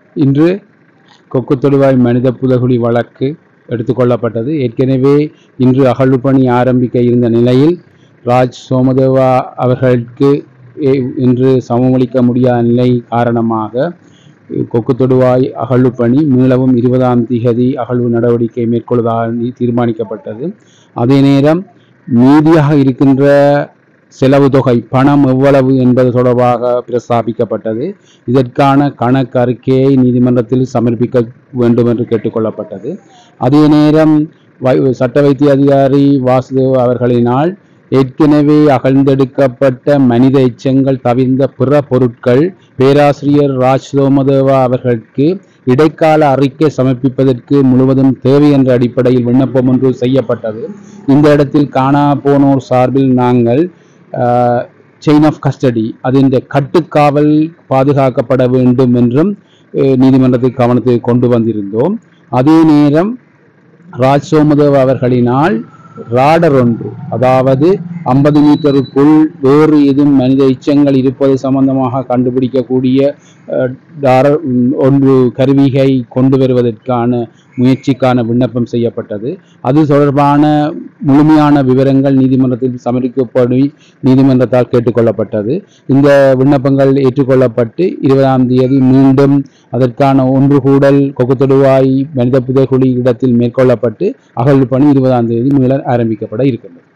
இன்று கொக்கு தொடுவாய் மனித புதகுழி வழக்கு எடுத்துக்கொள்ளப்பட்டது ஏற்கனவே இன்று அகழ்வு பணி ஆரம்பிக்க இருந்த நிலையில் ராஜ் சோமதேவா அவர்களுக்கு எ- இன்று சமமளிக்க முடியாத நிலை காரணமாக கொக்கு தொடுவாய் அகழ்வு பணி மீளவும் இருபதாம் திகதி அகழ்வு நடவடிக்கை மேற்கொள்வதாக தீர்மானிக்கப்பட்டது அதே நேரம் மீதியாக இருக்கின்ற செலவு தொகை பணம் எவ்வளவு என்பது தொடர்பாக பிரஸ்தாபிக்கப்பட்டது இதற்கான கணக்கு அறிக்கையை நீதிமன்றத்தில் சமர்ப்பிக்க வேண்டும் என்று கேட்டுக்கொள்ளப்பட்டது அதே நேரம் வை சட்ட வைத்திய அதிகாரி வாசுதேவ் அவர்களினால் ஏற்கனவே அகழ்ந்தெடுக்கப்பட்ட மனித எச்சங்கள் தவிர்ந்த பிற பொருட்கள் பேராசிரியர் ராஜ் சோமதேவா அவர்களுக்கு இடைக்கால அறிக்கை சமர்ப்பிப்பதற்கு முழுவதும் தேவை என்ற அடிப்படையில் விண்ணப்பம் ஒன்று செய்யப்பட்டது இந்த இடத்தில் காணா போனோர் சார்பில் நாங்கள் செயின் ஆஃப் கஸ்டடி அதின் கட்டுக்காவல் பாதுகாக்கப்பட வேண்டும் என்றும் அஹ், நீதிமன்றத்துக்கு கவனத்துக்கு கொண்டு வந்திருந்தோம் அதே நேரம் ராஜ் சோமதேவ் அவர்களினால் ராடர் ஒன்று அதாவது ஐம்பது மீட்டருக்குள் வேறு எதுவும் மனித எச்சங்கள் இருப்பது சம்பந்தமாக கண்டுபிடிக்கக்கூடிய அஹ், டார- ம், ஒன்று கருவிகை கொண்டு வருவதற்கான முயற்சிக்கான விண்ணப்பம் செய்யப்பட்டது அது தொடர்பான முழுமையான விவரங்கள் நீதிமன்றத்தில் சமர்ப்பிக்கப்படி நீதிமன்றத்தால் கேட்டுக்கொள்ளப்பட்டது இந்த விண்ணப்பங்கள் ஏற்றுக்கொள்ளப்பட்டு இருபதாம் தேதி மீண்டும் அதற்கான ஒன்று கூடல் கொக்குத்தொடுவாய் மனித புதைகுழி இடத்தில் மேற்கொள்ளப்பட்டு அகழ்வு பணி இருபதாம் தேதி மீள ஆரம்பிக்கப்பட இருக்கின்றது